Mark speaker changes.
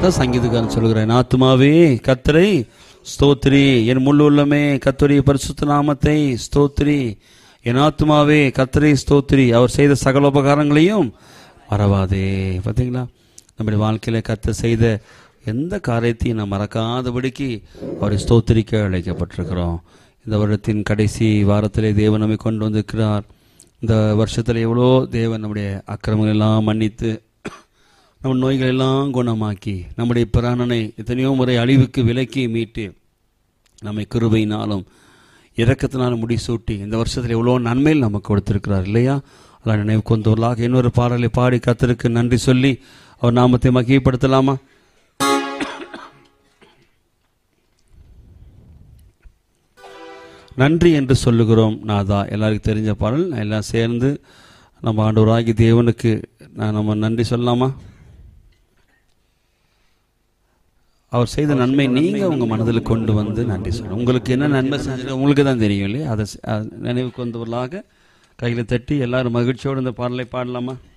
Speaker 1: அதான் சங்கீதக்காரன் சொல்கிறேன் ஆத்துமாவே கத்தரை ஸ்தோத்ரி என் முழு உள்ளமே கத்தரி பரிசுத்த நாமத்தை ஸ்தோத்ரி என் ஆத்துமாவே கத்தரை ஸ்தோத்ரி அவர் செய்த சகல உபகாரங்களையும் மறவாதே பார்த்தீங்களா நம்முடைய வாழ்க்கையில கத்த செய்த எந்த காரியத்தையும் நாம் மறக்காதபடிக்கு அவரை ஸ்தோத்திரிக்க அழைக்கப்பட்டிருக்கிறோம் இந்த வருடத்தின் கடைசி வாரத்திலே தேவன் நம்மை கொண்டு வந்திருக்கிறார் இந்த வருஷத்தில் எவ்வளோ தேவன் நம்முடைய அக்கிரமங்கள் எல்லாம் மன்னித்து நம்ம நோய்கள் எல்லாம் குணமாக்கி நம்முடைய பிராணனை எத்தனையோ முறை அழிவுக்கு விலக்கி மீட்டு நம்மை கிருபையினாலும் இரக்கத்தினாலும் முடிசூட்டி இந்த வருஷத்தில் எவ்வளோ நன்மையில் நமக்கு கொடுத்திருக்கிறார் இல்லையா அதெல்லாம் நினைவு கொண்டவர்களாக இன்னொரு பாடலை பாடி கத்தருக்கு நன்றி சொல்லி அவர் நாமத்தை மகிழ்ப்படுத்தலாமா நன்றி என்று சொல்லுகிறோம் நாதா எல்லாருக்கும் தெரிஞ்ச பாடல் எல்லாம் சேர்ந்து நம்ம ஆண்டவராகி தேவனுக்கு நான் நம்ம நன்றி சொல்லலாமா அவர் செய்த நன்மை நீங்க உங்க மனதில் கொண்டு வந்து நன்றி சொல்லணும் உங்களுக்கு என்ன நன்மை செஞ்சது உங்களுக்கு தான் தெரியும் இல்லையா அதை செ- அதை நினைவுக்கு வந்தவர்களாக கையில் தட்டி எல்லாரும் மகிழ்ச்சியோடு இந்த பாடலை பாடலாமா